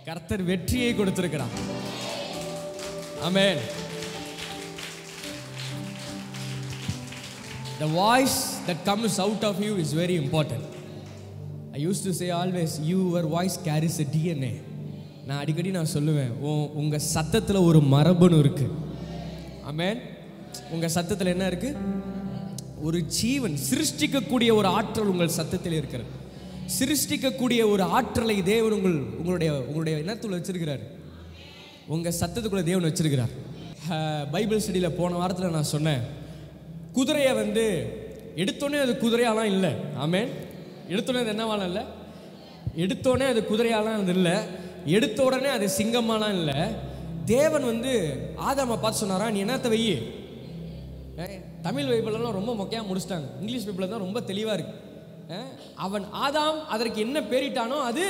கர்த்தர் வெற்றியை கொடுத்திருக்கிறார் ஆமென் The voice that comes out of you is very important. I used to say always, your voice carries a DNA. நான் அடிக்கடி நான் சொல்லுவேன் உ- உங்க சத்தத்துல ஒரு மரபணு இருக்கு ஆமென் உங்க சத்தத்துல என்ன இருக்கு ஒரு ஜீவன் சிருஷ்டிக்கக்கூடிய ஒரு ஆற்றல் உங்கள் சத்தத்தில் இருக்கிறது சிருஷ்டிக்கக்கூடிய ஒரு ஆற்றலை தேவன் உங்கள் உங்களுடைய உங்களுடைய இனத்துள்ள வச்சிருக்கிறார் உங்க சத்தத்துக்குள்ள தேவன் வச்சிருக்கிறார் அஹ், பைபிள் ஸ்டடியில் போன வாரத்தில் நான் சொன்னேன் குதிரையை வந்து எடுத்தோடனே அது குதிரையாலாம் இல்லை ஆமென் எடுத்தோடனே அது என்னவாலாம் இல்லை எடுத்தோடனே அது குதிரையாலாம் அது இல்லை எடுத்த உடனே அது சிங்கமாலாம் இல்லை தேவன் வந்து ஆதாமை பார்த்து சொன்னாரா நீ என்னத்தை வெய்யி ஏய், தமிழ் பைபிளெல்லாம் ரொம்ப மொக்கையாக முடிச்சிட்டாங்க இங்கிலீஷ் பைபிளில் தான் ரொம்ப தெளிவாக இருக்கு ஏய், அவன் ஆதாம் அதற்கு என்ன பேரிட்டானோ அது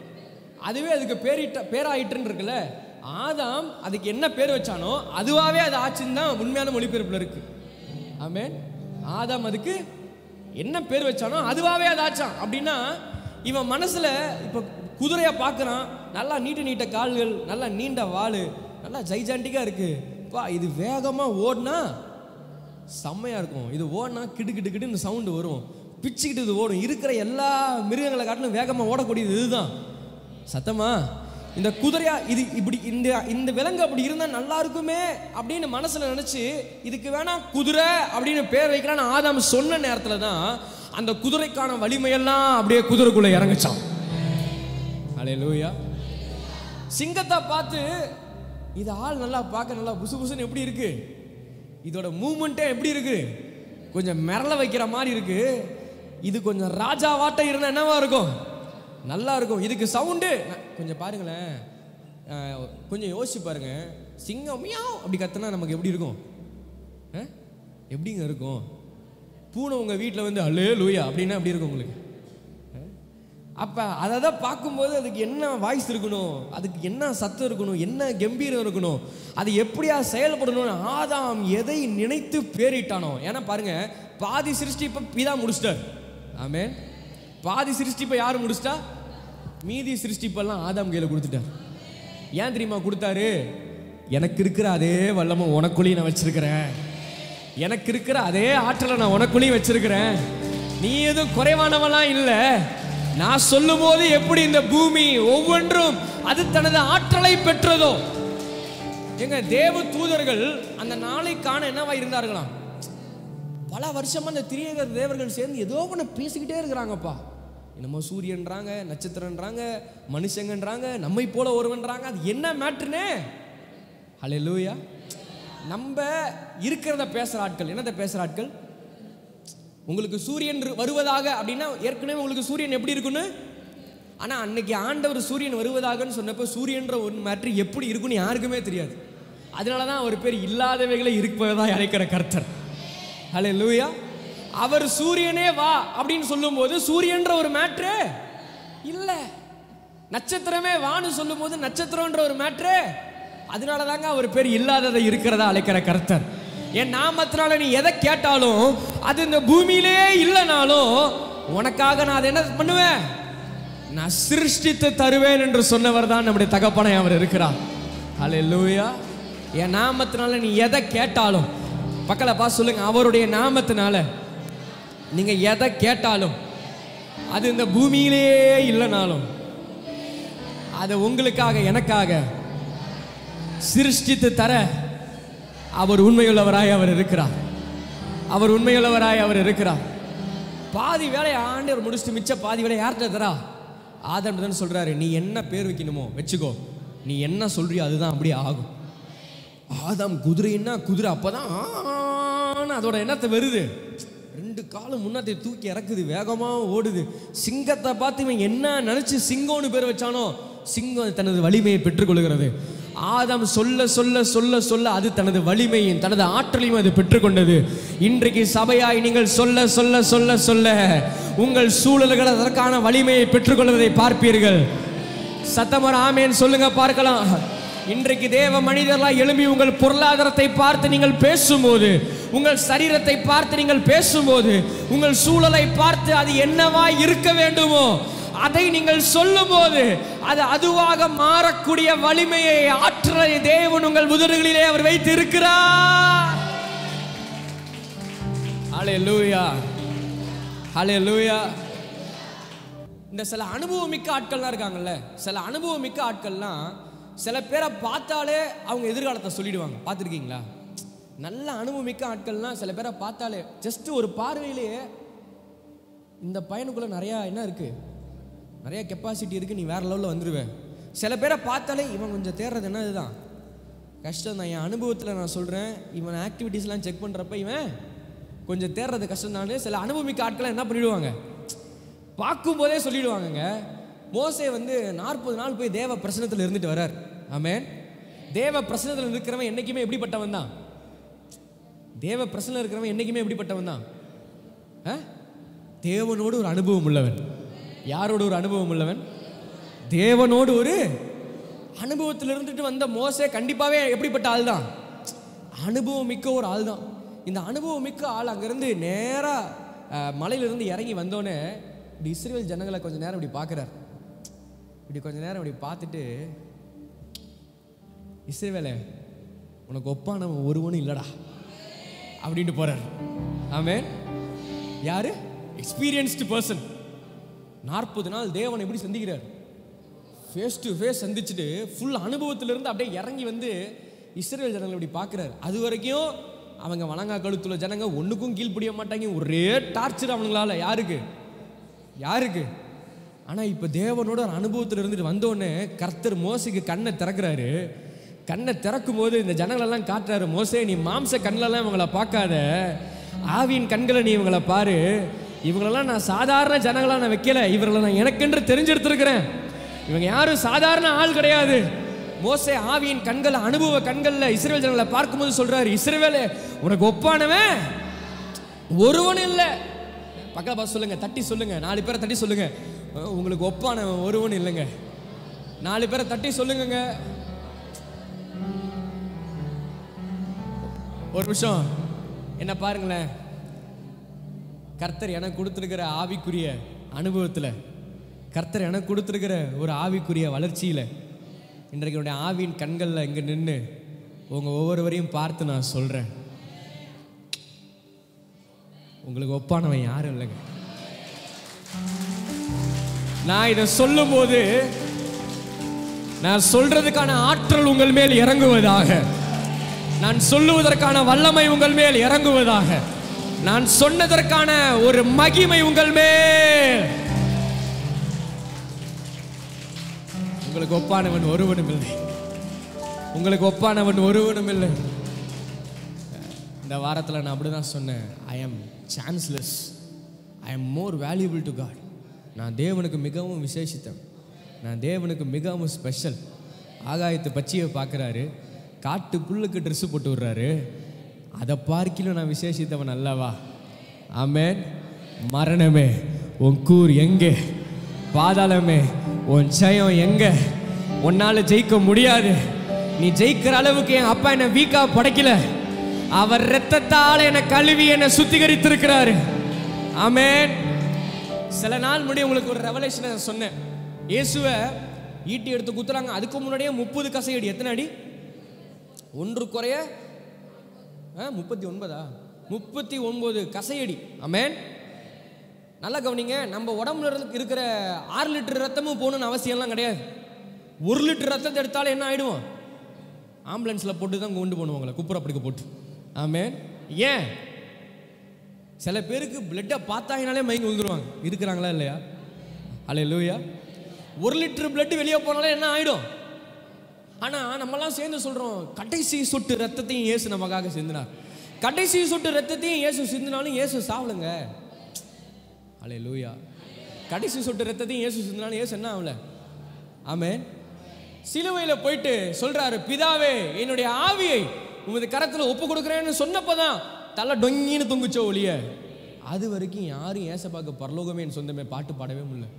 அதுவே அதுக்கு பேரிட்ட பேராயிட்டுன்னு இருக்குல்ல ஆதாம் அதுக்கு என்ன பேர் வச்சானோ அதுவாகவே அது ஆச்சுன்னு தான் உண்மையான மொழிபெயர்ப்பில் இருக்கு ஆமென் ஆதாம் அதுக்கு என்ன பேர் வச்சானோ அதுவாகவே அது ஆச்சான் அப்படின்னா இவன் மனசில் இப்போ குதிரையை பார்க்குறான் நல்லா நீட்ட நீட்ட கால்கள் நல்லா நீண்ட வாள் நல்லா ஜைஜாண்டிக்காக இருக்கு பா இது வேகமாக ஓடினா செம்மையாக இருக்கும் இது ஓடினா கிடு கிடு கிடுன்னு சவுண்டு வரும் பிச்சுக்கிட்டு இது ஓடும் இருக்கிற எல்லா மிருகங்களை காட்டிலும் வேகமாக ஓடக்கூடியது இதுதான் சத்தமா இந்த குதிரையா இது இப்படி இந்த இந்த விலங்கு அப்படி இருந்தால் நல்லா இருக்குமே அப்படின்னு மனசில் நினச்சி இதுக்கு வேணா குதிரை அப்படின்னு பேர் வைக்கலான்னு ஆதாம் சொன்ன நேரத்தில் தான் அந்த குதிரைக்கான வலிமையெல்லாம் அப்படியே குதிரைக்குள்ளே இறங்குச்சான் அலே லூயா சிங்கத்தை பார்த்து இது ஆள் நல்லா பார்க்க நல்லா புசு புசுன்னு எப்படி இருக்கு இதோட மூமெண்ட்டே எப்படி இருக்கு கொஞ்சம் மிரள வைக்கிற மாதிரி இருக்கு இது கொஞ்சம் ராஜாவாட்டம் இருந்தால் என்னவா இருக்கும் நல்லா இருக்கும் இதுக்கு சவுண்டு கொஞ்சம் பாருங்களேன் அஹ், கொஞ்சம் யோசிச்சு பாருங்க சிங்கம் மியாவ் அப்படி கத்துனா நமக்கு எப்படி இருக்கும் அஹ்? எப்படிங்க இருக்கும் பூனை உங்கள் வீட்டில் வந்து அல்லே லூயா அப்படின்னா எப்படி இருக்கும் உங்களுக்கு அப்போ அதை தான் பார்க்கும்போது அதுக்கு என்ன வாய்ஸ் இருக்கணும் அதுக்கு என்ன சத்தம் இருக்கணும் என்ன கம்பீரம் இருக்கணும் அது எப்படியா செயல்படணும்னு ஆதாம் எதை நினைத்து பேரிட்டானோ ஏன்னா பாருங்க பாதி சிருஷ்டிப்பை பிதா முடிச்சிட்டார் ஆமே பாதி சிருஷ்டிப்பை யார் முடிச்சிட்டா மீதி சிருஷ்டிப்பெல்லாம் ஆதாம் கையில் கொடுத்துட்டார் ஏன் தெரியுமா கொடுத்தாரு எனக்கு இருக்கிற அதே வல்லமை உனக்குள்ளேயும் நான் வச்சிருக்கிறேன் எனக்கு இருக்கிற அதே ஆற்றலை நான் உனக்குள்ளேயும் வச்சிருக்கிறேன் நீ எதுவும் குறைவானவெல்லாம் இல்லை நான் சொல்லும்போது எப்படி இந்த பூமி ஒவ்வொன்றும் அது தனது ஆற்றலை பெற்றதோ எங்க தேவ தூதர்கள் அந்த நாளை காண என்னவா இருந்தார்களாம் பல வருஷமா அந்த திரியேக தேவர்கள் சேர்ந்து ஏதோ ஒன்று பேசிக்கிட்டே இருக்கிறாங்கப்பா என்னமோ சூரியன்றாங்க நட்சத்திரன்றாங்க மனுஷங்கன்றாங்க நம்மை போல ஒருவன்றாங்க அது என்ன மேட்ருனே ஹலே லூயா நம்ம இருக்கிறத பேசுகிற ஆட்கள் என்னத்தை பேசுகிற ஆட்கள் உங்களுக்கு சூரியன் இரு- வருவதாக அப்படின்னா ஏற்கனவே உங்களுக்கு சூரியன் எப்படி இருக்குன்னு ஆனால் அன்னைக்கு ஆண்டவர் சூரியன் வருவதாகன்னு சொன்னப்போ சூரியன்ற ஒரு மேட்ரு எப்படி இருக்குன்னு யாருக்குமே தெரியாது அதனால தான் அவர் பேர் இல்லாதவைகளை இருப்பதாக அழைக்கிற கர்த்தர் ஹலே லூயா அவர் சூரியனே வா அப்படின்னு சொல்லும்போது சூரியன்ற ஒரு மேட்ரு இல்லை நட்சத்திரமே வான்னு சொல்லும்போது நட்சத்திரம்ன்ற ஒரு மேட்ரு அதனால தாங்க அவர் பேர் இல்லாததை இருக்கிறதா அழைக்கிற கர்த்தர் என் நாமத்தினால நீ எதை கேட்டாலும் அது இந்த பூமியிலே இல்லைனாலும் உனக்காக நான் அதை என்ன பண்ணுவேன் நான் சிருஷ்டித்து தருவேன் என்று சொன்னவர் தான் நம்முடைய தகப்பனை அவர் இருக்கிறார் ஹalleluya என் நாமத்தினால நீ எதை கேட்டாலும் பக்கல பா சொல்லுங்க அவருடைய நாமத்தினால நீங்க எதை கேட்டாலும் அது இந்த பூமியிலேயே இல்லைனாலும் அதை உங்களுக்காக எனக்காக சிருஷ்டித்து தர அவர் உண்மையுள்ளவராய் அவர் இருக்கிறார் அவர் உண்மையுள்ளவராய் அவர் இருக்கிறார் பாதி வேலையை ஆண்டவர் முடிச்சுட்டு மிச்ச பாதி வேலையை யார்கிட்ட தரா ஆதம் தான் சொல்றாரு நீ என்ன பேர் வைக்கணுமோ வச்சுக்கோ நீ என்ன சொல்றியோ அதுதான் அப்படியே ஆகும் ஆதாம் குதிரைன்னா குதிரை அப்பதான் ஆன்னு அதோட என்னத்தை வருது ரெண்டு காலம் முன்னாடி தூக்கி இறக்குது வேகமா ஓடுது சிங்கத்தை பார்த்து இவன் என்ன நினைச்சு சிங்கம்னு பேர் வச்சானோ சிங்கம் தனது வலிமையை பெற்றுக்கொள்கிறது ஆதாம் சொல்ல சொல்ல சொல்ல சொல்ல அது தனது வலிமையும் தனது ஆற்றலையும் அது பெற்றுக்கொண்டது இன்றைக்கு சபையாய் நீங்கள் சொல்ல சொல்ல சொல்ல சொல்ல உங்கள் சூழல்கள் அதற்கான வலிமையை பெற்றுக்கொள்வதை பார்ப்பீர்கள் சத்தமர் ஆமேன் சொல்லுங்க பார்க்கலாம் இன்றைக்கு தேவ மனிதர்களாய் எழும்பி உங்கள் பொருளாதாரத்தை பார்த்து நீங்கள் பேசும்போது உங்கள் சரீரத்தை பார்த்து நீங்கள் பேசும்போது உங்கள் சூழலை பார்த்து அது என்னவாய் இருக்க வேண்டுமோ அதை நீங்கள் சொல்லும்போது அது அதுவாக மாறக்கூடிய வலிமையை ஆற்றலை தேவன் உங்கள் உதடுகளிலே அவர் வைத்து இருக்கிறார் ஹalleluya ஹalleluya இந்த சில அனுபவம் மிக்க ஆட்கள்லாம் இருக்காங்கல்ல சில அனுபவம் மிக்க ஆட்கள்லாம் சில பேரை பார்த்தாலே அவங்க எதிர்காலத்தை சொல்லிடுவாங்க பார்த்துருக்கீங்களா நல்ல அனுபவம் மிக்க ஆட்கள்லாம் சில பேரை பார்த்தாலே ஜஸ்ட் ஒரு பார்வையிலேயே இந்த பையனுக்குள்ள நிறையா என்ன இருக்கு நிறைய கெப்பாசிட்டி இருக்கு நீ வேற லெவலில் வந்துடுவ சில பேரை பார்த்தாலே இவன் கொஞ்சம் தேடுறது என்ன இதுதான் கஷ்டம் தான் என் அனுபவத்தில் நான் சொல்கிறேன் இவன் ஆக்டிவிட்டீஸ்லாம் செக் பண்ணுறப்ப இவன் கொஞ்சம் தேடுறது கஷ்டம் தானே சில அனுபவமிக்க ஆட்களை என்ன பண்ணிடுவாங்க பார்க்கும்போதே சொல்லிடுவாங்கங்க மோசே வந்து நாற்பது நாள் போய் தேவ பிரசனத்தில் இருந்துட்டு வரார் ஆமென் தேவ பிரசனத்தில் இருக்கிறவன் என்னைக்குமே எப்படிப்பட்டவன் தான் தேவ பிரசனம் இருக்கிறவன் என்னைக்குமே எப்படிப்பட்டவன் தான் ஆ? தேவனோடு ஒரு அனுபவம் உள்ளவன் யாரோடு ஒரு அனுபவம் உள்ளவன் தேவனோடு ஒரு அனுபவத்தில் இருந்துட்டு வந்த மோசே கண்டிப்பாகவே எப்படிப்பட்ட ஆள் தான் அனுபவம் மிக்க ஒரு ஆள் தான் இந்த அனுபவம் மிக்க ஆள் அங்கேருந்து நேராக மலையிலிருந்து இறங்கி வந்தோடனே இப்படி இஸ்ரேல் ஜனங்களை கொஞ்ச நேரம் இப்படி பார்க்குறார் இப்படி கொஞ்ச நேரம் இப்படி பார்த்துட்டு இஸ்ரேவேலே உனக்கு ஒப்பானவன் ஒருவனும் இல்லடா அப்படின்ட்டு போறார் ஆமென் யாரு எக்ஸ்பீரியன்ஸ்டு பர்சன் நாற்பது நாள் தேவனை எப்படி சந்திக்கிறார் ஃபேஸ் டு ஃபேஸ் சந்திச்சுட்டு ஃபுல் அனுபவத்திலிருந்து அப்படியே இறங்கி வந்து இஸ்ரேல் ஜனங்களை இப்படி பார்க்குறாரு அது வரைக்கும் அவங்க வணங்கா கழுத்துள்ள ஜனங்க ஒன்றுக்கும் கீழ்ப்படிய மாட்டாங்க ஒரே டார்ச்சர் அவனுங்களால யாருக்கு யாருக்கு ஆனால் இப்போ தேவனோட ஒரு அனுபவத்தில் இருந்துட்டு வந்தோடனே கர்த்தர் மோசைக்கு கண்ணை திறக்கிறாரு கண்ணை திறக்கும் போது இந்த ஜனங்களெல்லாம் காட்டுறாரு மோசே நீ மாம்ச கண்ணிலெல்லாம் இவங்கள பார்க்காத ஆவியின் கண்களை நீ இவங்கள பாரு இவங்களெல்லாம் நான் சாதாரண ஜனங்களா நான் வைக்கல இவர்களை நான் எனக்கென்று தெரிஞ்செடுத்திருக்கிறேன் இவங்க யாரும் சாதாரண ஆள் கிடையாது மோசே ஆவியின் கண்கள் அனுபவ கண்கள்ல இஸ்ரேல் ஜனங்களை பார்க்கும்போது சொல்றாரு இஸ்ரேவேலே உனக்கு ஒப்பானவன் ஒருவனும் இல்லை பக்கத்துல பார்த்து சொல்லுங்க தட்டி சொல்லுங்க நாலு பேரை தட்டி சொல்லுங்க அஹ் உங்களுக்கு ஒப்பானவன் ஒருவனும் இல்லைங்க நாலு பேரை தட்டி சொல்லுங்கங்க ஒரு நிமிஷம் என்ன பாருங்களேன் கர்த்தர் எனக்கு கொடுத்துருக்கிற ஆவிக்குரிய அனுபவத்தில் கர்த்தர் எனக்கு கொடுத்துருக்கிற ஒரு ஆவிக்குரிய வளர்ச்சியில் இன்றைக்கு என்னுடைய ஆவியின் கண்களில் இங்கே நின்று உங்கள் ஒவ்வொருவரையும் பார்த்து நான் சொல்கிறேன் உங்களுக்கு ஒப்பானவன் யாரும் இல்லைங்க நான் இதை சொல்லும்போது நான் சொல்றதுக்கான ஆற்றல் உங்கள் மேல் இறங்குவதாக நான் சொல்லுவதற்கான வல்லமை உங்கள் மேல் இறங்குவதாக நான் சொன்னதற்கான ஒரு மகிமை உங்கள் மேல் உங்களுக்கு ஒப்பானவன் ஒருவனும் இல்லை உங்களுக்கு ஒப்பானவன் ஒருவனும் இல்லை இந்த வாரத்தில் நான் அப்படி தான் சொன்னேன் I am chanceless I am more valuable to God நான் தேவனுக்கு மிகவும் விசேஷித்தன் நான் தேவனுக்கு மிகவும் ஸ்பெஷல் ஆகாயத்து பச்சையை பார்க்குறாரு காட்டு புல்லுக்கு ட்ரெஸ்ஸு போட்டு விடுறாரு அதை பார்க்கிலும் நான் விசேஷித்தவன் அல்லவா ஆமென் மரணமே உன் கூர் எங்கே பாதாளமே உன் ஜெயம் எங்க உன்னால ஜெயிக்க முடியாது நீ ஜெயிக்கிற அளவுக்கு என் அப்பா என்னை வீக்கா படைக்கல அவர் இரத்தத்தால் என்னை கழுவி என்னை சுத்திகரித்திருக்கிறாரு ஆமென் சில நாள் முன்னாடி உங்களுக்கு ஒரு ரெவலேஷனை சொன்னேன் இயேசுவை ஈட்டி எடுத்து குத்துறாங்க அதுக்கு முன்னாடியே முப்பது கசையடி எத்தனை அடி ஒன்று குறைய முப்பத்தி ஒன்பதா முப்பத்தி ஒன்பது கசையடி ஆமென் நல்லா கவனிங்க நம்ம உடம்புல இருந்து இருக்கிற ஆறு லிட்டர் ரத்தமும் போகணும்னு அவசியம்லாம் கிடையாது ஒரு லிட்டர் ரத்தத்தை எடுத்தாலும் என்ன ஆயிடுவோம் ஆம்புலன்ஸில் போட்டு தான் கொண்டு போகணுவாங்களே குப்புறப்படிக்க போட்டு ஆமென் ஏன் சில பேருக்கு பிளட்டை பார்த்தாங்கனாலே மயங்கி விழுந்துருவாங்க இருக்கிறாங்களா இல்லையா அல்ல லூயா ஒரு லிட்டர் பிளட் வெளியே போனாலே என்ன ஆயிடும் ஆனால் நம்மலாம் சேர்ந்து சொல்கிறோம் கடைசி சொட்டு ரத்தத்தையும் இயேசு நமக்காக சிந்தினார் கடைசி சொட்டு ரத்தத்தையும் இயேசு சிந்தினாலும் இயேசு சாவலுங்க அலே லூயா கடைசி சொட்டு ரத்தத்தையும் இயேசு சிந்தினாலும் இயேசு என்ன ஆகல ஆமென் சிலுவையில் போயிட்டு சொல்றாரு பிதாவே என்னுடைய ஆவியை உமது கரத்தில் ஒப்பு கொடுக்குறேன்னு சொன்னப்பதான் தலை டொங்கின்னு தொங்குச்சோ ஒளிய அது வரைக்கும் யாரும் ஏசப்பாக்க பரலோகமே என் சொந்தமே பாட்டு பாடவே முடியல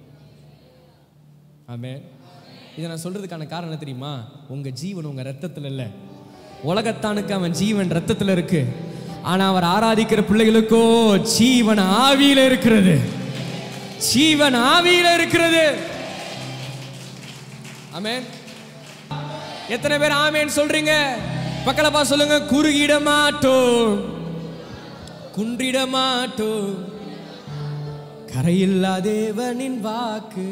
ஆமென் இதை நான் சொல்றதுக்கான காரணம் என்ன தெரியுமா உங்க ஜீவன் உங்க ரத்தத்தில் இல்லை உலகத்தானுக்கு அவன் ஜீவன் ரத்தத்தில் இருக்கு ஆனா அவர் ஆராதிக்கிற பிள்ளைகளுக்கோ ஜீவன் ஆவியில இருக்கிறது ஜீவன் ஆவியில இருக்கிறது ஆமென் எத்தனை பேர் ஆமேன் சொல்றீங்க பக்கத்துல பா சொல்லுங்க குறுகிட மாட்டோம் குன்றிட மாட்டோம் கரையில்லா தேவனின் வாக்கு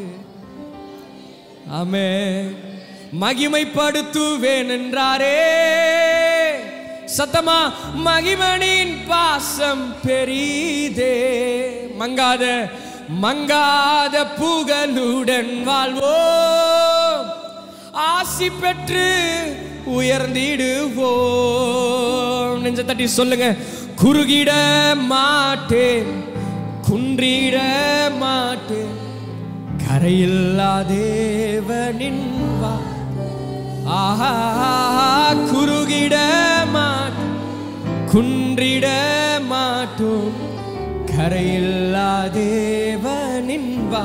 ஆமே மகிமைப்படுத்துவேன் என்றாரே சத்தமா மகிமனின் பாசம் பெரிதே மங்காத மங்காத புகழுடன் வாழ்வோம் ஆசி பெற்று உயர்ந்திடுவோம் நெஞ்ச தட்டி சொல்லுங்க குறுகிட மாட்டேன் குன்றிட மாட்டேன் கரையில்லா தேவனின் வா ஆஹா குறுகிட மாட்டோம் குன்றிட மாட்டோம் கரையில்லா தேவனின் வா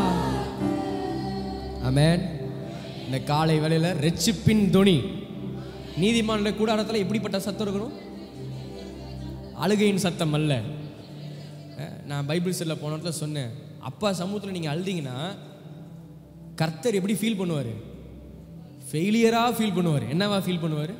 ஆமென் இந்த காலை வேளையில ரெச்சிப்பின் துணி நீதிமான கூடாரத்தில் எப்படிப்பட்ட சத்தம் இருக்கணும் அழுகையின் சத்தம் அல்ல அஹ், நான் பைபிள் செல்ல போன இடத்துல சொன்னேன் அப்பா சமூகத்தில் நீங்கள் அழுதீங்கன்னா கர்த்தர் எப்படி ஃபீல் பண்ணுவார் ஃபெயிலியராக ஃபீல் பண்ணுவார் என்னவா ஃபீல் பண்ணுவார்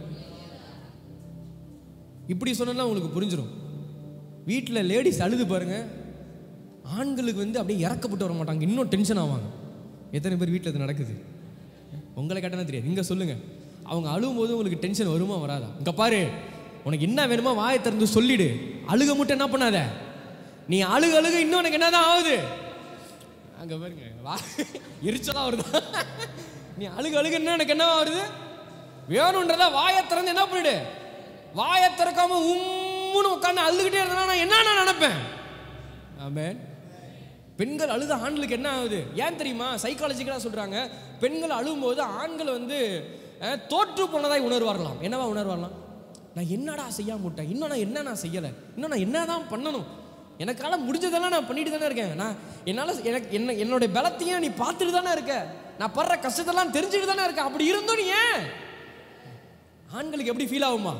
இப்படி சொன்னா உங்களுக்கு புரிஞ்சிடும் வீட்டில் லேடிஸ் அழுது பாருங்க ஆண்களுக்கு வந்து அப்படியே இறக்கப்பட்டு வர மாட்டாங்க இன்னும் டென்ஷன் ஆவாங்க எத்தனை பேர் வீட்டில் இது நடக்குது உங்களை கேட்டனா தெரியாது இங்கே சொல்லுங்க அவங்க அழுவும் போது உங்களுக்கு டென்ஷன் வருமா வராதா இங்கே பாரு உனக்கு என்ன வேணுமோ வாயை திறந்து சொல்லிடு அழுக மட்டும் என்ன பண்ணாத நீ அழுக அழுக இன்னும் உனக்கு என்னதான் ஆகுது அங்கே பாருங்க வா எரிச்சலாக வருதா நீ அழுக அழுக என்ன எனக்கு என்ன வருது வேணுன்றதா வாயை திறந்து என்ன பண்ணிடு வாயை திறக்காம உம்முன்னு உட்காந்து அழுதுகிட்டே இருந்தா நான் என்ன நினைப்பேன் ஆமென் பெண்கள் அழுத ஆண்களுக்கு என்ன ஆகுது ஏன் தெரியுமா சைக்காலஜிக்கலாக சொல்றாங்க பெண்கள் அழும்போது ஆண்கள் வந்து அஹ், தோற்று போனதாய் உணர்வார்களாம் என்னவா உணர்வாரலாம் நான் என்னடா செய்யாம விட்டேன் இன்னும் நான் என்ன நான் செய்யலை இன்னும் நான் என்னதான் பண்ணணும் எனக்கால முடிஞ்சதெல்லாம் நான் பண்ணிட்டு தானே இருக்கேன் நான் என்னால் எனக்கு என்ன என்னுடைய பலத்தையும் நீ பார்த்துட்டு தானே இருக்க நான் படுற கஷ்டத்தெல்லாம் தெரிஞ்சுட்டு தானே இருக்கேன் அப்படி இருந்தும் நீ ஏன் ஆண்களுக்கு எப்படி ஃபீல் ஆகுமா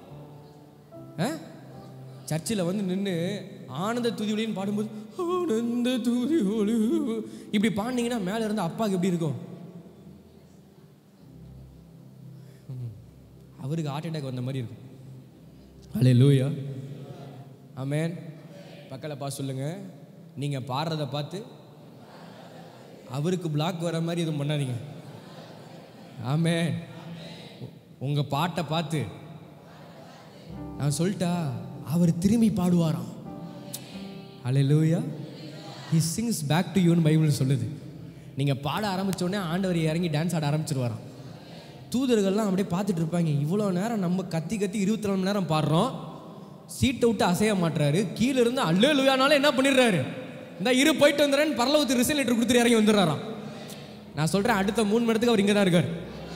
சர்ச்சில் வந்து நின்று ஆனந்த துதி ஒளின்னு பாடும்போது ஆனந்த துதி ஒளி இப்படி பாடினீங்கன்னா மேலே இருந்து அப்பாவுக்கு எப்படி இருக்கும் ம். அவருக்கு ஹார்ட் அட்டாக் வந்த மாதிரி இருக்கும் அலே லூயா ஆமேன் பக்கத்தில் பா சொல்லுங்க நீங்கள் பாடுறத பார்த்து அவருக்கு பிளாக் வர மாதிரி எதுவும் பண்ணாதீங்க ஆமேன் உங்க பாட்டை பார்த்து நான் சொல்லிட்டா அவர் திரும்பி பாடுவாராம் hallelujah he sings back to you ன்னு பைபிள் சொல்லுது நீங்க பாட ஆரம்பிச்ச உடனே ஆண்டவர் இறங்கி டான்ஸ் ஆட ஆரம்பிச்சிருவாராம் தூதர்கள்லாம் அப்படியே பார்த்துட்டு இருப்பாங்க இவ்வளோ நேரம் நம்ம கத்தி கத்தி இருபத்தி நாலு மணி நேரம் பாடுறோம் சீட்டை விட்டு அசைய மாட்டுறாரு கீழே இருந்து அல்லே லுயானாலும் என்ன பண்ணிடுறாரு இந்த இரு போயிட்டு வந்துடுறேன்னு பரலவத்து ரிசல்ட் லெட்டர் கொடுத்துட்டு இறங்கி வந்துடுறாராம் நான் சொல்றேன் அடுத்த மூணு மணி நேரத்துக்கு அவர் இங்கே தான் இருக்கார்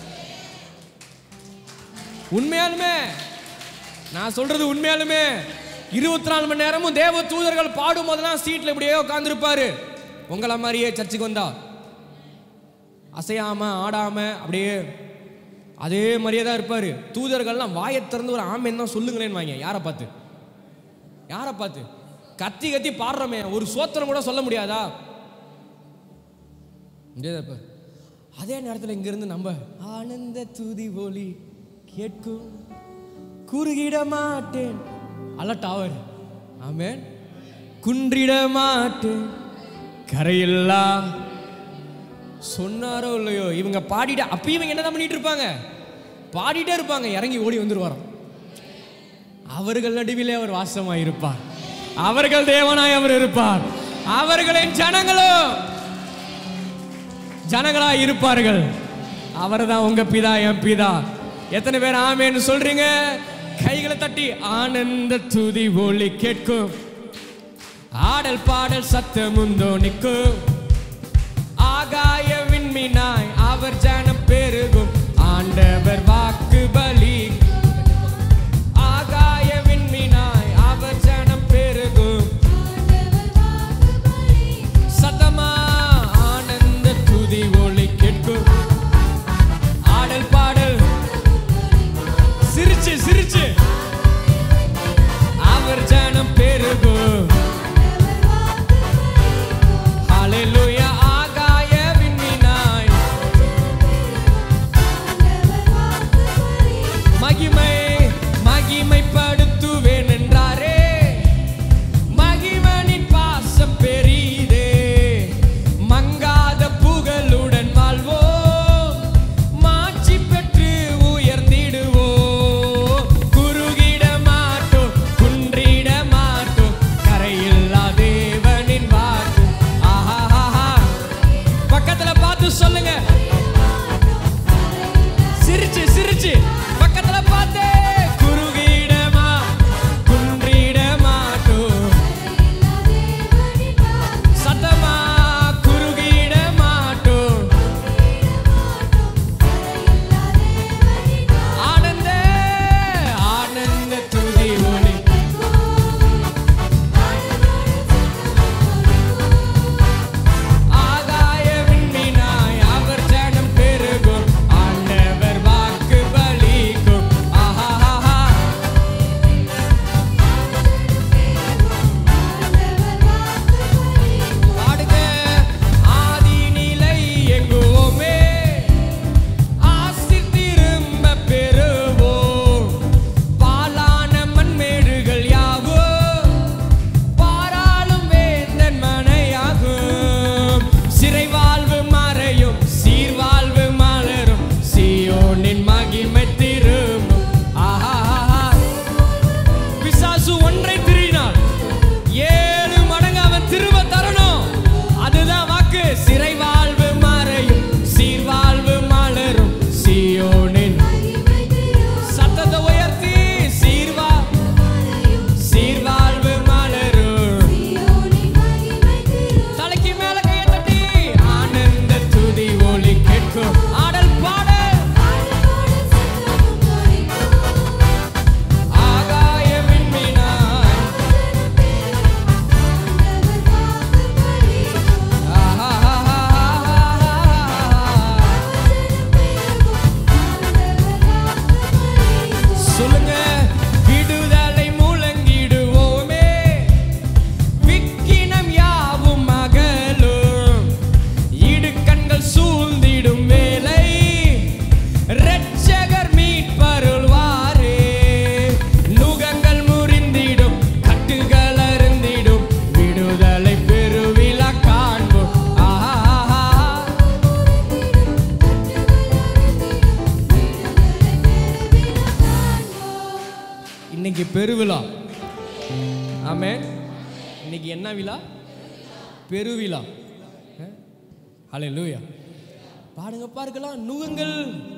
உண்மையாலுமே நான் சொல்றது உண்மையாலுமே இருபத்தி நாலு மணி நேரமும் தேவ தூதர்கள் பாடும் போதெல்லாம் சீட்ல இப்படியே உட்காந்துருப்பாரு உங்களை மாதிரியே சர்ச்சுக்கு வந்தா அசையாம ஆடாம அப்படியே அதே மாதிரியே தான் இருப்பாரு தூதர்கள்லாம் வாயை திறந்து ஒரு ஆமேன் தான் சொல்லுங்களேன்னு வாங்க யாரை பார்த்து யாரை பார்த்து கத்தி கத்தி பாடுறோமே ஒரு சோத்திரம் கூட சொல்ல முடியாதா முடியாதா இப்ப? அதே நேரத்தில் இங்கிருந்து நம்ம ஆனந்த துதி ஒலி கேட்கும் குறுகிட மாட்டேன் அல்ல டவர் ஆமென் குன்றிட மாட்டேன் கரையில்லா சொன்னாரோ இல்லையோ இவங்க பாடிட்டு அப்ப இவங்க என்னதான் பண்ணிட்டு இருப்பாங்க பாடிட்டே இருப்பாங்க இறங்கி ஓடி வந்துருவாராம் அவர்கள் நடுவிலே அவர் வாசமாய் இருப்பார் அவர்கள் தேவனாய் அவர் இருப்பார் அவர்களின் ஜனங்களும் ஜனங்களாய் இருப்பார்கள் அவர்தான் உங்க பிதா என் பிதா எத்தனை பேர் ஆமேன்னு சொல்றீங்க கைகளை தட்டி ஆனந்த துதி ஒளி கேட்கும் ஆடல் பாடல் சத்தமும் தோணிக்கும் ஆகாய விண்மீனாய் அவர் ஜனம் பெருகும் ஆண்டவர் வாக்கு பலி ஆகாய விண்மீனாய் அவர் ஜனம் பெருகும் சத்தமா ஆனந்த துதி ஒளி கேட்கும் ஆடல் பாடல் சிரிச்சு சிரிச்சு அவர் ஜனம் பெருகும் ஹalleluya ஆகாய விண்மீனாய் இன்னைக்கு பெருவிழா ஆமே இன்னைக்கு என்ன விழா பெருவிழா ஹலே லூயா பாடுங்க பார்க்கலாம் நுகங்கள்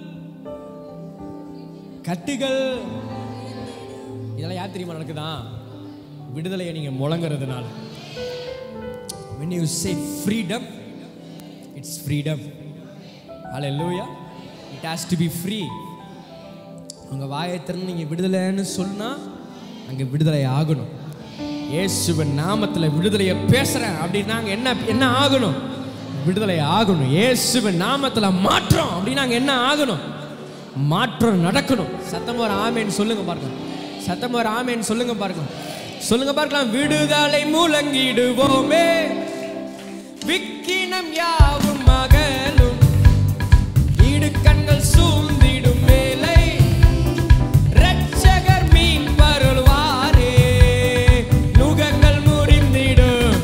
கட்டுகள் இதெல்லாம் யார் தெரியுமா நடக்குதா விடுதலையை நீங்க முழங்குறதுனால when you say freedom it's freedom hallelujah it has to be free உங்க வாயை திறந்து நீங்க விடுதலைன்னு சொன்னா அங்க விடுதலை ஆகணும் இயேசுவின் நாமத்துல விடுதலையை பேசுறேன் அப்படின்னா அங்க என்ன என்ன ஆகணும் விடுதலை ஆகணும் இயேசுவின் நாமத்துல மாற்றம் அப்படின்னா அங்க என்ன ஆகணும் மாற்றம் நடக்கணும் சத்தம் ஒரு ஆமேன்னு சொல்லுங்க பாருங்க சத்தம் ஒரு ஆமேன்னு சொல்லுங்க பாருங்க சொல்லுங்க பார்க்கலாம் விடுதலை முழங்கிடுவோமே விக்கினம் யாவும் மகளும் இடுக்கண்கள் சூழ்ந்திடும் மேலை இரட்சகர் மீன் வருவாரே நுகங்கள் முறிந்திடும்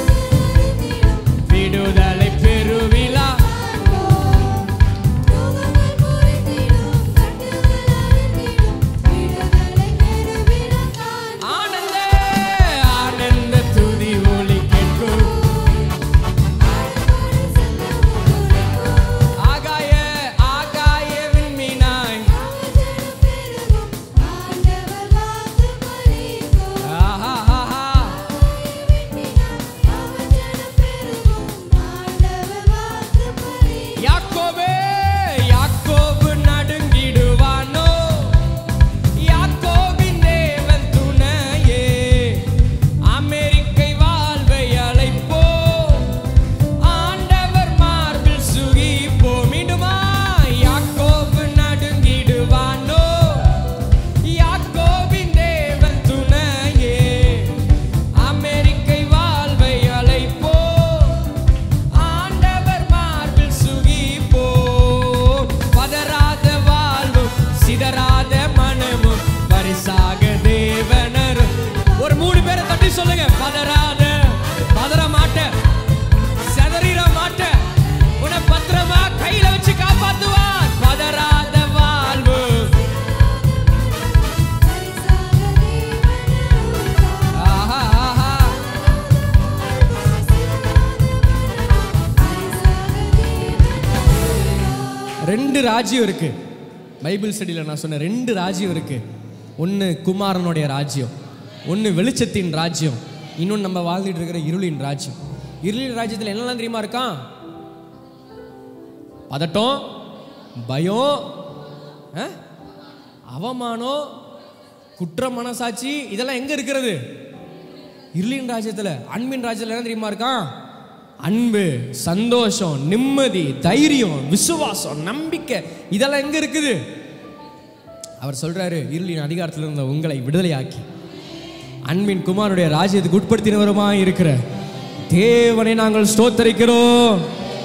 விடுதலை பெருவிழா ஆனந்த ஆனந்த துதி ஒலி கேட்கும் ஆகாய ஆகாய விண்மீனாய் ஆஹா ஆஹா யாக்கோபே யாக்கோபு நடுங்கிடுவானோ யாக்கோபின் தேவன் துணையே அமெரிக்கை வாழ்வை அழைப்போ ஆண்டவர் மார்பில் சுகிப்போ மீண்டுமா யாக்கோபு நடுங்கிடுவானோ யாக்கோபின் தேவன் துணையே அமெரிக்கை வாழ்வை அழைப்போ ஆண்டவர் மார்பில் சுகிப்போ பதறாத வாழ்வும் சிதறாத மனமும் பரிசாக தேவனரும் ஒரு மூணு பேரை தட்டி சொல்லுங்க பதறாத பதற மாட்ட செதறிட மாட்ட உன்னை பத்திரமா கையில வச்சு காப்பாத்துவார் பதறாத வாழ்வு ஆஹா ஆஹா ரெண்டு ராஜ்யம் இருக்கு பைபிள் ஸ்டடியில் நான் சொன்ன ரெண்டு ராஜ்யம் இருக்கு ஒன்று குமாரனுடைய ராஜ்யம் ஒன்று வெளிச்சத்தின் ராஜ்யம் இன்னொன்று நம்ம வாழ்ந்துட்டு இருக்கிற இருளின் ராஜ்யம் இருளின் ராஜ்யத்தில் என்னெல்லாம் தெரியுமா இருக்கான் பதட்டம் பயம் ஆ? அவமானம் குற்ற மனசாட்சி இதெல்லாம் எங்க இருக்கிறது இருளின் ராஜ்யத்தில் அன்பின் ராஜ்யத்தில் என்ன தெரியுமா இருக்கான் அன்பு சந்தோஷம் நிம்மதி தைரியம் விசுவாசம் நம்பிக்கை இதெல்லாம் எங்க இருக்குது அவர் சொல்றாரு இருளின் அதிகாரத்தில் இருந்த உங்களை விடுதலையாக்கி அன்பின் குமாரனுடைய ராஜ்யத்துக்கு உட்படுத்தினவருமா இருக்கிற தேவனை நாங்கள் ஸ்தோத்தரிக்கிறோம்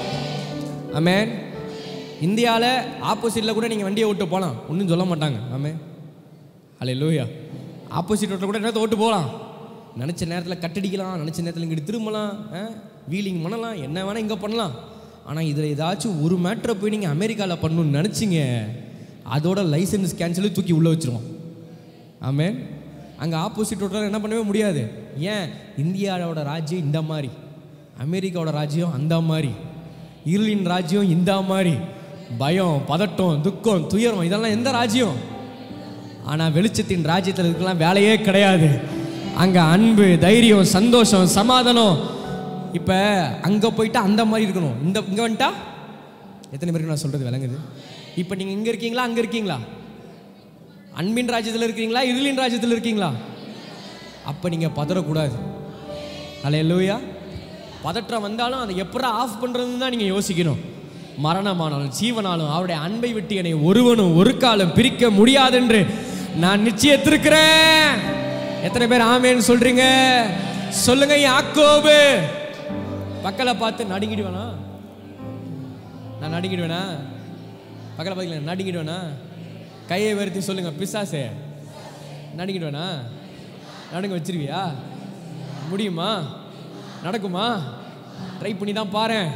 ஆமென் இந்தியாவில் ஆப்போசிட்டில் கூட நீங்கள் வண்டியை ஓட்டு போகலாம் ஒன்றும் சொல்ல மாட்டாங்க ஆமே ஹலே லூயா ஆப்போசிட் ரோட்டில் கூட நேரத்தை ஓட்டு போகலாம் நினச்ச நேரத்தில் கட்டடிக்கலாம் நினச்ச நேரத்தில் இங்கிட்டு திரும்பலாம் வீலிங் பண்ணலாம் என்ன வேணால் இங்கே பண்ணலாம் ஆனால் இதில் ஏதாச்சும் ஒரு மேட்ரை போய் நீங்கள் அமெரிக்காவில் பண்ணணும்னு நினச்சிங்க அதோட லைசன்ஸ் கேன்சலு தூக்கி உள்ளே வச்சிருவோம் ஆமென் அங்கே ஆப்போசிட் ரோட்டில் என்ன பண்ணவே முடியாது ஏன் இந்தியாவோட ராஜ்யம் இந்த மாதிரி அமெரிக்காவோட ராஜ்யம் அந்த மாதிரி இருளின் ராஜ்யம் இந்த மாதிரி பயம் பதட்டம் துக்கம் துயரம் இதெல்லாம் எந்த ராஜ்யம் ஆனால் வெளிச்சத்தின் ராஜ்யத்தில் இருக்கலாம் வேலையே கிடையாது அங்கே அன்பு தைரியம் சந்தோஷம் சமாதானம் இப்போ அங்கே போயிட்டு அந்த மாதிரி இருக்கணும் இந்த இங்கே வந்துட்டா எத்தனை பேருக்கு நான் சொல்கிறது விளங்குது இப்போ நீங்கள் இங்கே இருக்கீங்களா அங்கே இருக்கீங்களா அன்பின் ராஜ்யத்தில் இருக்கீங்களா இருளின் ராஜ்யத்தில் இருக்கீங்களா அப்போ நீங்கள் பதறக்கூடாது அலே லூயா பதற்றம் வந்தாலும் அதை எப்படா ஆஃப் பண்ணுறதுன்னு தான் நீங்கள் யோசிக்கணும் மரணமானாலும் ஜீவனாலும் அவருடைய அன்பை விட்டு என்னை ஒருவனும் ஒரு காலம் பிரிக்க முடியாதென்று நான் நிச்சயத்திருக்கிறேன் எத்தனை பேர் ஆமேன்னு சொல்றீங்க சொல்லுங்க யாக்கோபு பக்கல பார்த்து நடுங்கிடுவேனா நான் நடுங்கிடுவேனா பக்கத்தில் பார்த்தீங்களா நடுங்கிடுவேனா கையை வருத்தி சொல்லுங்க பிசாசே நடுங்கிடுவேனா நடுங்க வச்சிருவியா முடியுமா நடக்குமா ட்ரை பண்ணி தான் பாரேன்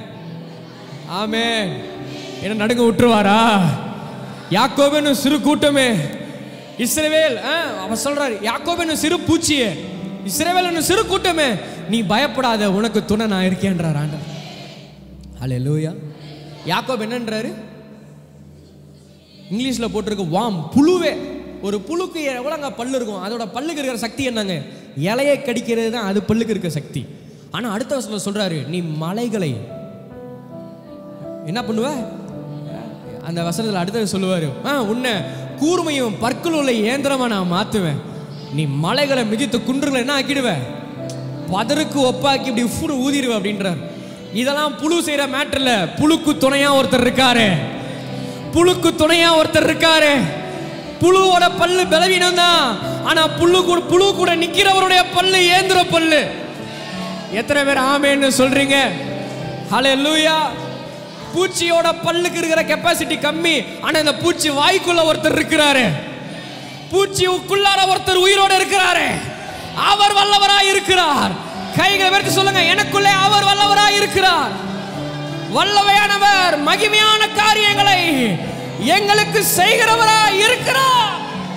ஆமே என்ன நடுங்க விட்டுருவாரா யாக்கோபுன்னு சிறு கூட்டமே இஸ்ரவேல் ஆ, அவர் சொல்றாரு யாக்கோபு என்னும் சிறு பூச்சியே இஸ்ரவேல் என்னும் சிறு கூட்டமே நீ பயப்படாத உனக்கு துணை நான் இருக்கேன்றார் ஆண்டவர் ஹalleluya யாக்கோபு என்னன்றாரு இங்கிலீஷ்ல போட்டிருக்க வாம் புழுவே ஒரு புழுக்கு எவ்வளோங்க பல்லு இருக்கும் அதோட பல்லுக்கு இருக்கிற சக்தி என்னங்க இலையை கடிக்கிறது தான் அது பல்லுக்கு இருக்கிற சக்தி ஆனா அடுத்த வருஷத்துல சொல்றாரு நீ மலைகளை என்ன பண்ணுவ அந்த வசனத்தில் அடுத்தது சொல்லுவாரு ஆ உன்னை கூர்மையும் பற்கள் உள்ள இயந்திரமா நான் மாத்துவேன் நீ மலைகளை மிதித்து குன்றுகளை என்ன ஆக்கிடுவ பதருக்கு ஒப்பாக்கி இப்படி உஃப்னு ஊதிடுவ அப்படின்றார் இதெல்லாம் புழு செய்யற மேட்டர்ல புழுக்கு துணையா ஒருத்தர் இருக்காரு புழுக்கு துணையா ஒருத்தர் இருக்காரு புழுவோட பல்லு பலவீனம் தான் ஆனா புழு கூட புழு கூட நிக்கிறவருடைய பல்லு ஏந்திர பல்லு எத்தனை பேர் ஆமேன்னு சொல்றீங்க ஹalleluya பூச்சியோட பல்லுக்கு இருக்கிற கெப்பாசிட்டி கம்மி ஆனா இந்த பூச்சி வாய்க்குள்ள ஒருத்தர் இருக்கிறாரு பூச்சிக்குள்ளார ஒருத்தர் உயிரோட இருக்கிறாரு அவர் வல்லவராய் இருக்கிறார் கைகளை எடுத்து சொல்லுங்க எனக்குள்ளே அவர் வல்லவராய் இருக்கிறார் வல்லவையானவர் மகிமையான காரியங்களை எங்களுக்கு செய்கிறவராய் இருக்கிறார்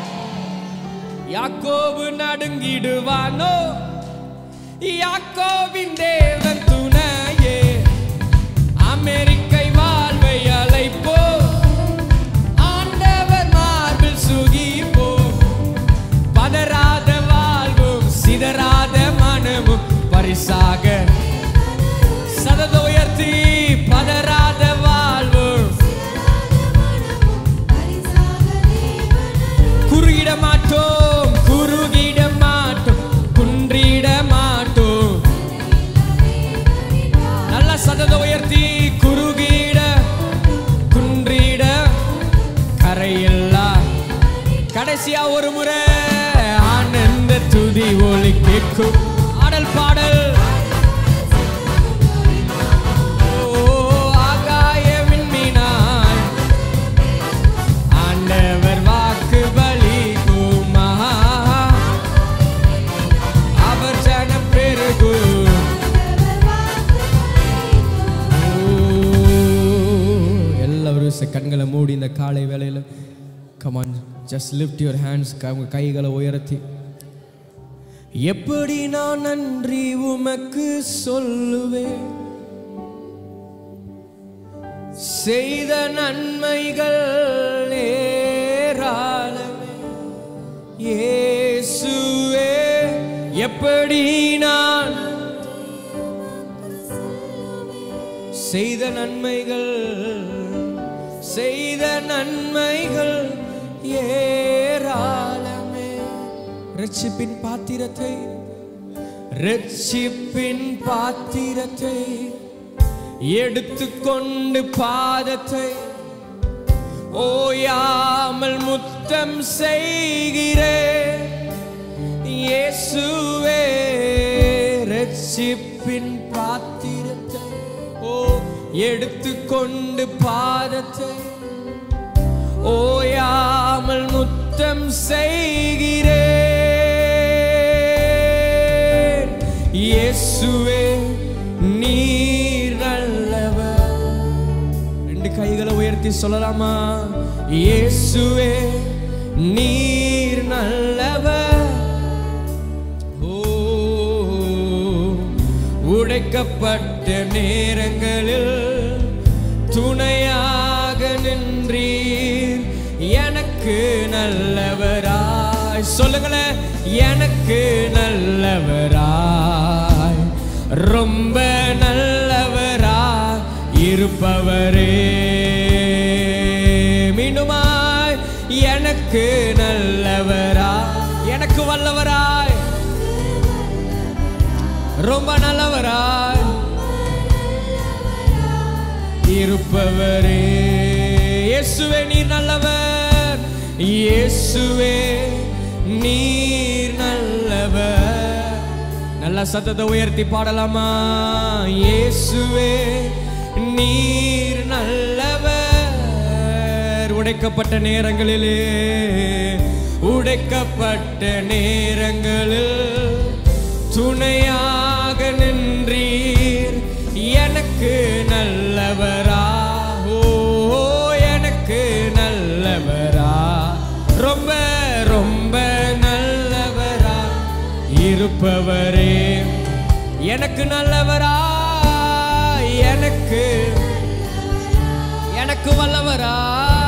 யாக்கோபு நடுங்கிடுவானோ யாக்கோபின் தேவன் துணையே அமெரிக்கை வாழ்வை அழைப்போ ஆண்டவர் மார்பில் சுகிப்போ பதறாத வாழ்வும் சிதறாத மனமும் பரிசாக சதத உயர்த்தி பதறாத வாழ்வும் குறுகிட மாட்டோம் குறுகிட மாட்டோம் குன்றிட மாட்டோம் நல்ல சதத உயர்த்தி குறுகிட குன்றிட கரையில்லா கடைசியா ஒரு முறை ஆனந்த துதி ஒலி கேட்கும் ஆடல் பாடல் ஓ, ஆகாய விண்மீனாய் ஆண்டவர் வாக்கு பலிக்குமா அவர் ஜனம் பெருகும் எல்லாரும் ச- கண்களை மூடி இந்த காலை வேளையில் come on just lift your hands உங்க கைகளை உயர்த்தி எப்படி நான் நன்றி உமக்கு சொல்லுவேன் செய்த நன்மைகள் ஏராளமே இயேசுவே எப்படி நான் செய்த நன்மைகள் செய்த நன்மைகள் ஏராளமே ரட்சிப்பின் பாத்திரத்தை ரட்சிப்பின் பாத்திரத்தை எடுத்துக்கொண்டு பாதத்தை ஓயாமல் முத்தம் செய்கிறேன் இயேசுவே ரட்சிப்பின் பாத்திரத்தை ஓ எடுத்துக்கொண்டு பாதத்தை ஓயாமல் முத்தம் செய்கிறேன் இயேசுவே நீர் நல்லவர் ரெண்டு கைகளை உயர்த்தி சொல்லலாமா இயேசுவே நீர் நல்லவர் ஓ உடைக்கப்பட்ட நேரங்களில் துணையாக நின்றீர் எனக்கு நல்லவராய் சொல்லுங்களேன் எனக்கு நல்லவராய் ரொம்ப நல்லவராய் இருப்பவரே மீண்டுமாய் எனக்கு நல்லவரா எனக்கு வல்லவராய் ரொம்ப நல்லவராய் இருப்பவரே இயேசுவே நீர் நல்லவர் இயேசுவே நீர் நல்லவர் நல்ல சத்தத்தை உயர்த்தி பாடலாமா இயேசுவே நீர் நல்லவர் உடைக்கப்பட்ட நேரங்களிலே உடைக்கப்பட்ட நேரங்களில் துணையாக நின்றீர் எனக்கு நல்லவரா ஓ எனக்கு நல்லவரா ரொம்ப இருப்பவரே எனக்கு நல்லவரா எனக்கு எனக்கு வல்லவரா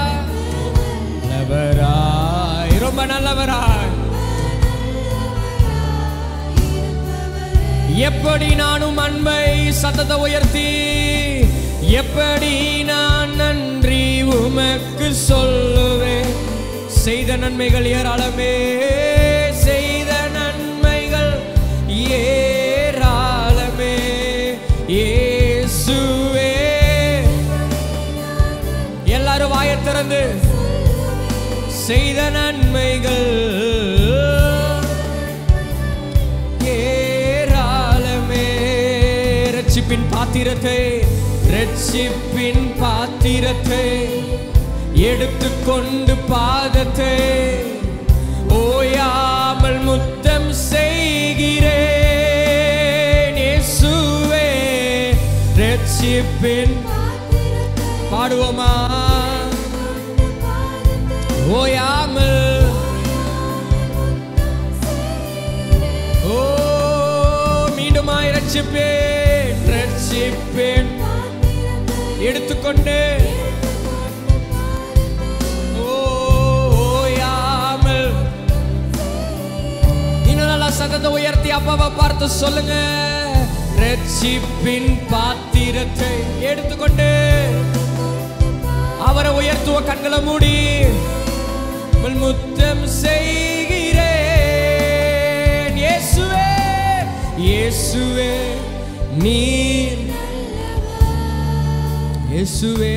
நல்லவராய் ரொம்ப நல்லவராய் எப்படி நானும் அன்பை சத்தத்தை உயர்த்தி எப்படி நான் நன்றி உமக்கு சொல்லுவேன் செய்த நன்மைகள் ஏராளமே செய்த நன்மைகள் ஏராளமே இயேசுவே எல்லாரும் வாயை திறந்து செய்த நன்மைகள் ஏராளமே ரட்சிப்பின் பாத்திரத்தை ரட்சிப்பின் பாத்திரத்தை எடுத்துக்கொண்டு பாதத்தை ஓயாமல் முத்தம் செய்கிறேன் இயேசுவே ரட்சிப்பின் பாடுவோமா ஓயாமல் ஓ மீண்டுமாய் ரட்சிப்பேன் ரட்சிப்பேன் எடுத்துக்கொண்டு ஓ, ஓயாமல் இன்னும் நல்லா சத்தத்தை உயர்த்தி அப்பாவை பார்த்து சொல்லுங்க ரட்சிப்பின் பாத்திரத்தை எடுத்துக்கொண்டு அவரை உயர்த்துவ கண்களை மூடி உம்மில் முத்தம் செய்கிறேன் இயேசுவே இயேசுவே நீர் இயேசுவே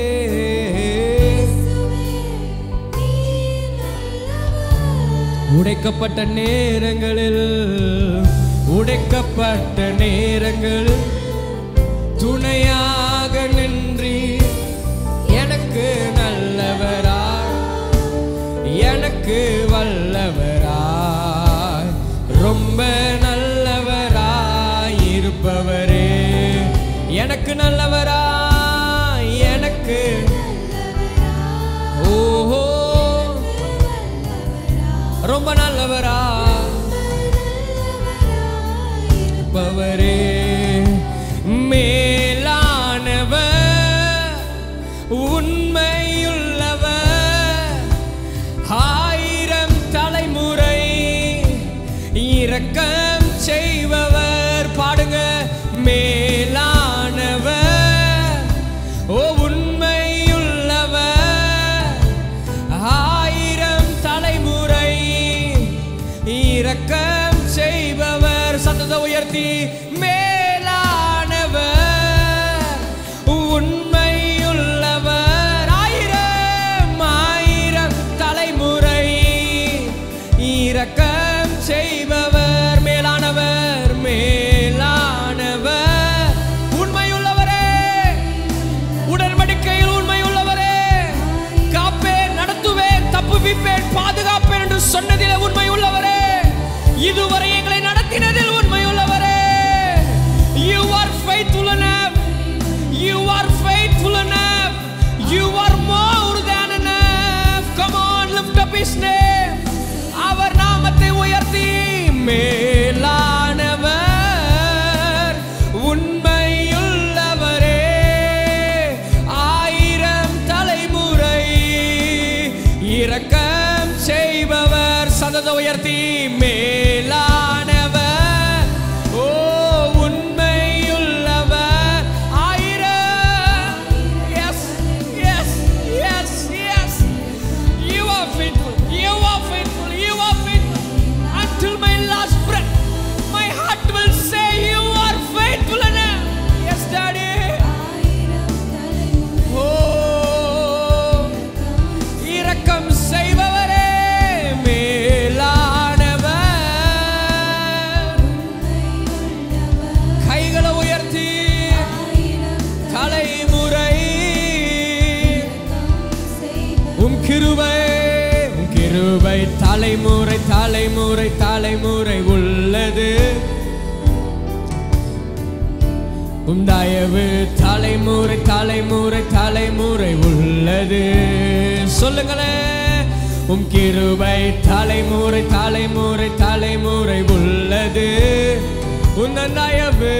உடைக்கப்பட்ட நேரங்களில் உடைக்கப்பட்ட நேரங்களில் துணையாக நின்றி எனக்கு நல்லவரா எனக்கு வல்லவராய் ரொம்ப நல்லவராய் இருப்பவரே எனக்கு நல்லவராய் எனக்கு ஓஹோ ரொம்ப நல்லவரா இருப்பவரே மேலானவர் உண்மையுள்ளவர் ஆயிரம் தலைமுறை இரக்கம் செய்பவர் பாடுங்க மேலானவர் ஓ உண்மையுள்ளவர் ஆயிரம் தலைமுறை இரக்கம் செய்பவர் சத்தத்தை உயர்த்தி மேலானவர் உண்மையுள்ளவர் ஆயிரம் ஆயிரம் தலைமுறை இரக்கம் செய்பவர் மேலானவர் மேலானவர் உண்மையுள்ளவரே உடன்படிக்கையில் உண்மையுள்ளவரே காப்பேன் நடத்துவேன் தப்புவிப்பேன் பாதுகாப்பேன் என்று சொன்னதிலே உண்மை உள்ளவரே இதுவரை எங்களை நடத்தினதில் உண்மை உள்ளவரே You are faithful enough. You are faithful enough. You are more than enough. Come on, lift up His name. அவர் நாமத்தை உயர்த்தி மேலானவர் உண்மையுள்ளவரே ஆயிரம் தலைமுறை இரக்கம் செய்பவர் சதத உயர்த்தி மேலானவர் ஓ உண்மையுள்ளவர் ஆயிரம் yes yes yes yes You are faithful. You are faithful. You are faithful. Until my last breath, my heart will say you are faithful enough. Yes, Daddy. Oh, இரக்கம் செய்பவரே மேலானவர் கைகளை உயர்த்தி தலைமுறை உம் கிருபை உம் கிருபை தலைமுறை தலைமுறை தலைமுறை உள்ளது உம் தயவு தலைமுறை தலைமுறை தலைமுறை உள்ளது சொல்லுங்களேன் உம் கிருபை தலைமுறை தலைமுறை தலைமுறை உள்ளது உந்தன் தயவு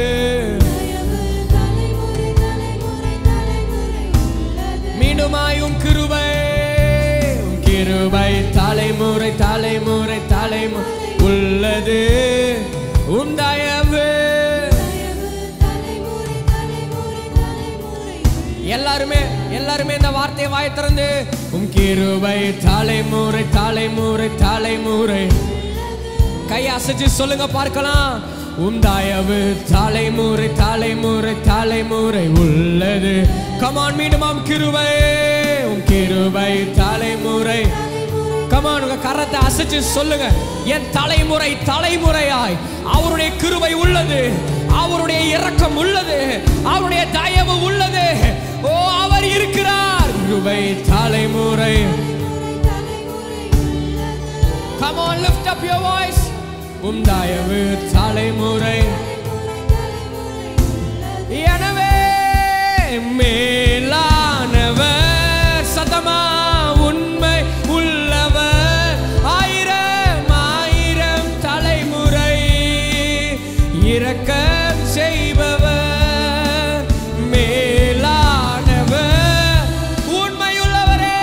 மீண்டுமாயும் கிருபை உம் கிருபை தலைமுறை தலைமுறை தலைமுறை உள்ளது உம் தயவு எல்லாருமே எல்லாருமே இந்த வார்த்தையை வாய் திறந்து உம் கிருபை தலைமுறை தலைமுறை தலைமுறை கை அசைச்சு சொல்லுங்க பார்க்கலாம் உம் தயவு தலைமுறை தலைமுறை தலைமுறை உள்ளது கமான் மீண்டுமாம் கிருபை உம் கிருபை தலைமுறை கமான் உங்க கரத்தை அசைச்சு சொல்லுங்க என் தலைமுறை தலைமுறையாய் அவருடைய கிருபை உள்ளது அவருடைய இரக்கம் உள்ளது அவருடைய தயவு உள்ளது ஓ அவர் இருக்கிறார் கிருபை தலைமுறை Come on, lift up your voice. உம் தயவு தலைமுறை எனவே மேலானவர் சதமா உண்மை உள்ளவர் ஆயிரம் ஆயிரம் தலைமுறை இரக்கம் செய்பவர் மேலானவர் உண்மையுள்ளவரே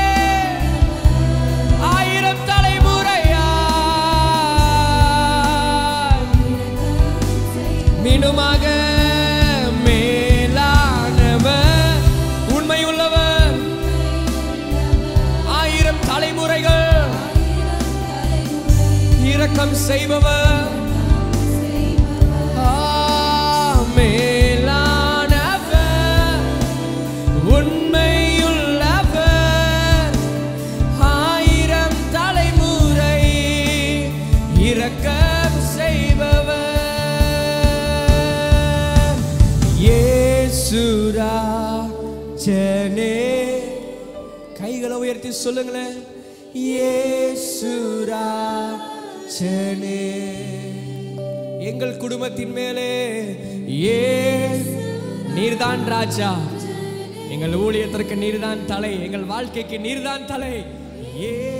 ஆயிரம் தலைமுறையா மீண்டுமாக மேலானவர் உண்மையுள்ளவர் ஆயிரம் தலைமுறைகள் இரக்கம் செய்பவர் ஆ, மேலானவர் உண்மையுள்ளவர் ஆயிரம் தலைமுறை இரக்கம் செய்பவர் ஏசுராஜனே கைகளை உயர்த்தி சொல்லுங்களேன் ஏசுராஜனே எங்கள் குடும்பத்தின் மேலே ஏ நீர்தான் ராஜா எங்கள் ஊழியத்திற்கு நீர்தான் தலை எங்கள் வாழ்க்கைக்கு நீர்தான் தலை ஏ